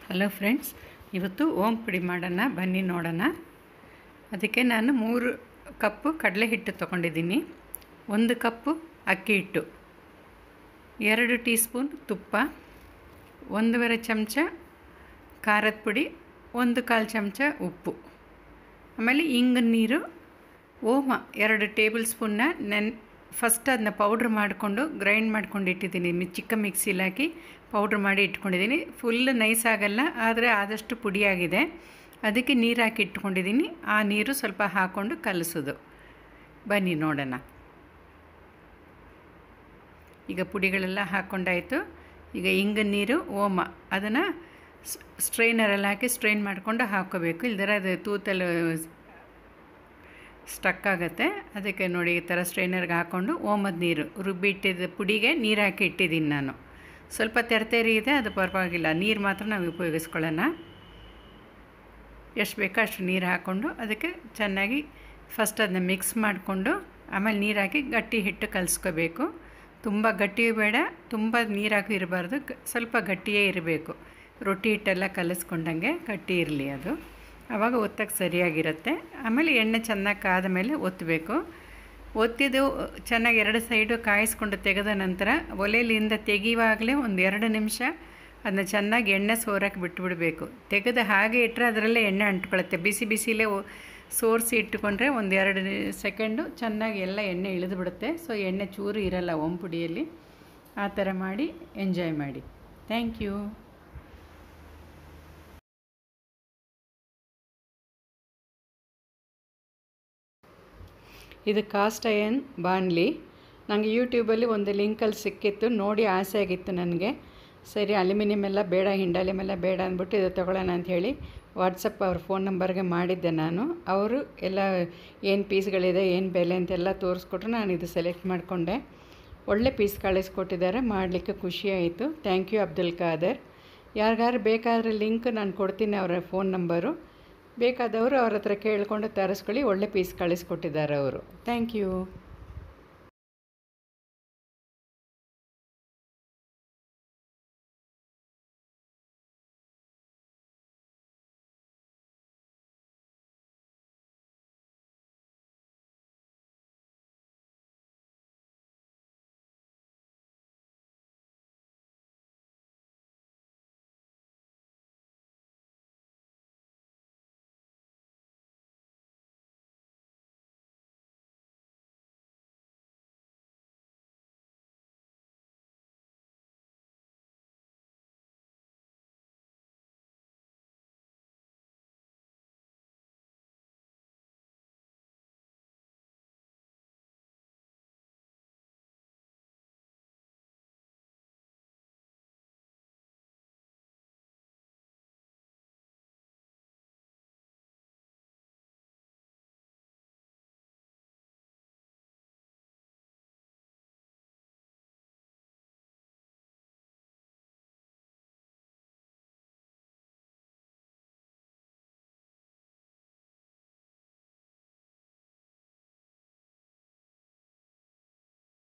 hello friends ಇವತ್ತು ಓಂ ಪುಡಿ ಮಾಡೋಣ ಬನ್ನಿ ನೋಡೋಣ ಅದಕ್ಕೆ ನಾನು ಮೂರು ಕಪ್ಪು ಕಡಲೆ ಹಿಟ್ಟು ತೊಗೊಂಡಿದ್ದೀನಿ ಒಂದು ಕಪ್ಪು ಅಕ್ಕಿ ಹಿಟ್ಟು ಎರಡು ಟೀ ಸ್ಪೂನ್ ತುಪ್ಪ ಒಂದೂವರೆ ಚಮಚ ಖಾರದ ಪುಡಿ ಒಂದು ಕಾಲು ಚಮಚ ಉಪ್ಪು ಆಮೇಲೆ ಇಂಗಿನ ನೀರು ಓಮ ಎರಡು ಟೇಬಲ್ ಸ್ಪೂನ್ನ ನೆನ್ ಫಸ್ಟ್ ಅದನ್ನ ಪೌಡ್ರ್ ಮಾಡಿಕೊಂಡು ಗ್ರೈಂಡ್ ಮಾಡ್ಕೊಂಡು ಇಟ್ಟಿದ್ದೀನಿ ಮಿ ಚಿಕ್ಕ ಮಿಕ್ಸಿಲಿ ಹಾಕಿ ಪೌಡ್ರ್ ಮಾಡಿ ಇಟ್ಕೊಂಡಿದ್ದೀನಿ ಫುಲ್ ನೈಸ್ ಆಗಲ್ಲ ಆದರೆ ಆದಷ್ಟು ಪುಡಿಯಾಗಿದೆ ಅದಕ್ಕೆ ನೀರು ಹಾಕಿ ಇಟ್ಕೊಂಡಿದ್ದೀನಿ ಆ ನೀರು ಸ್ವಲ್ಪ ಹಾಕ್ಕೊಂಡು ಕಲಸೋದು ಬನ್ನಿ ನೋಡೋಣ ಈಗ ಪುಡಿಗಳೆಲ್ಲ ಹಾಕ್ಕೊಂಡಾಯಿತು ಈಗ ಇಂಗಿನ ನೀರು ಓಮ ಅದನ್ನು ಸ್ಟ್ರೈನರಲ್ಲಿ ಹಾಕಿ ಸ್ಟ್ರೈನ್ ಮಾಡಿಕೊಂಡು ಹಾಕ್ಕೋಬೇಕು ಇಲ್ದಿರ ಅದು ತೂತಲ್ಲಿ ಸ್ಟಕ್ ಆಗುತ್ತೆ ಅದಕ್ಕೆ ನೋಡಿ ಈ ಥರ ಸ್ಟ್ರೈನರ್ಗೆ ಹಾಕ್ಕೊಂಡು ಓಮದ ನೀರು ರುಬ್ಬಿಟ್ಟಿದ್ದ ಪುಡಿಗೆ ನೀರು ಹಾಕಿ ಇಟ್ಟಿದ್ದೀನಿ ನಾನು ಸ್ವಲ್ಪ ತೆರೆತೆರಿ ಇದೆ ಅದು ಪರವಾಗಿಲ್ಲ ನೀರು ಮಾತ್ರ ನಾವು ಉಪಯೋಗಿಸ್ಕೊಳ್ಳೋಣ ಎಷ್ಟು ಬೇಕೋ ಅಷ್ಟು ನೀರು ಹಾಕ್ಕೊಂಡು ಅದಕ್ಕೆ ಚೆನ್ನಾಗಿ ಫಸ್ಟ್ ಅದನ್ನ ಮಿಕ್ಸ್ ಮಾಡಿಕೊಂಡು ಆಮೇಲೆ ನೀರು ಹಾಕಿ ಗಟ್ಟಿ ಹಿಟ್ಟು ಕಲಿಸ್ಕೋಬೇಕು ತುಂಬ ಗಟ್ಟಿಯೂ ಬೇಡ ತುಂಬ ನೀರಾಗೂ ಇರಬಾರ್ದು ಸ್ವಲ್ಪ ಗಟ್ಟಿಯೇ ಇರಬೇಕು ರೊಟ್ಟಿ ಹಿಟ್ಟೆಲ್ಲ ಕಲಿಸ್ಕೊಂಡಂಗೆ ಗಟ್ಟಿ ಇರಲಿ ಅದು ಆವಾಗ ಒತ್ತಕ್ಕೆ ಸರಿಯಾಗಿರುತ್ತೆ ಆಮೇಲೆ ಎಣ್ಣೆ ಚೆನ್ನಾಗಿ ಕಾದ ಮೇಲೆ ಒತ್ತಬೇಕು ಒತ್ತಿದ್ದು ಚೆನ್ನಾಗಿ ಎರಡು ಸೈಡು ಕಾಯಿಸ್ಕೊಂಡು ತೆಗೆದ ನಂತರ ಒಲೆಯಲ್ಲಿಂದ ತೆಗೆಯುವಾಗಲೇ ಒಂದು ಎರಡು ನಿಮಿಷ ಅದನ್ನ ಚೆನ್ನಾಗಿ ಎಣ್ಣೆ ಸೋರಕ್ಕೆ ಬಿಟ್ಟುಬಿಡಬೇಕು ತೆಗೆದು ಹಾಗೆ ಇಟ್ಟರೆ ಅದರಲ್ಲೇ ಎಣ್ಣೆ ಅಂಟ್ಕೊಳುತ್ತೆ ಬಿಸಿ ಬಿಸಿಲೇ ಸೋರಿಸಿ ಇಟ್ಟುಕೊಂಡ್ರೆ ಒಂದು ಎರಡು ಸೆಕೆಂಡು ಚೆನ್ನಾಗಿ ಎಲ್ಲ ಎಣ್ಣೆ ಇಳಿದು ಬಿಡುತ್ತೆ ಸೊ ಎಣ್ಣೆ ಚೂರು ಇರಲ್ಲ ಒಂಪುಡಿಯಲ್ಲಿ ಆ ಥರ ಮಾಡಿ ಎಂಜಾಯ್ ಮಾಡಿ ಥ್ಯಾಂಕ್ ಯು ಇದು ಕಾಸ್ಟ್ ಅಯನ್ ಬಾಣ್ಲಿ ನನಗೆ ಯೂಟ್ಯೂಬಲ್ಲಿ ಒಂದು ಲಿಂಕಲ್ಲಿ ಸಿಕ್ಕಿತ್ತು ನೋಡಿ ಆಸೆ ಆಗಿತ್ತು ನನಗೆ ಸರಿ ಅಲ್ಯೂಮಿನಿಯಮ್ ಎಲ್ಲ ಬೇಡ ಹಿಂಡಾಲಿಯಮ್ ಎಲ್ಲ ಬೇಡ ಅಂದ್ಬಿಟ್ಟು ಇದು ತೊಗೊಳ್ಳೋಣ ಅಂಥೇಳಿ ವಾಟ್ಸಪ್ ಅವ್ರ ಫೋನ್ ನಂಬರ್ಗೆ ಮಾಡಿದ್ದೆ ನಾನು ಅವರು ಎಲ್ಲ ಏನು ಪೀಸ್ಗಳಿದೆ ಏನು ಬೆಲೆ ಅಂತೆಲ್ಲ ತೋರಿಸ್ಕೊಟ್ರು ನಾನು ಇದು ಸೆಲೆಕ್ಟ್ ಮಾಡಿಕೊಂಡೆ ಒಳ್ಳೆ ಪೀಸ್ ಕಳಿಸ್ಕೊಟ್ಟಿದ್ದಾರೆ ಮಾಡಲಿಕ್ಕೆ ಖುಷಿಯಾಯಿತು ಥ್ಯಾಂಕ್ ಯು ಅಬ್ದುಲ್ ಖಾದರ್ ಯಾರಿಗಾರು ಬೇಕಾದರೆ ಲಿಂಕ್ ನಾನು ಕೊಡ್ತೀನಿ ಅವರ ಫೋನ್ ನಂಬರು ಬೇಕಾದವರು ಅವ್ರ ಹತ್ರ ಕೇಳಿಕೊಂಡು ತರಿಸ್ಕೊಳ್ಳಿ ಒಳ್ಳೆ ಪೀಸ್ ಕಳಿಸ್ಕೊಟ್ಟಿದ್ದಾರೆ ಅವರು ಥ್ಯಾಂಕ್ ಯು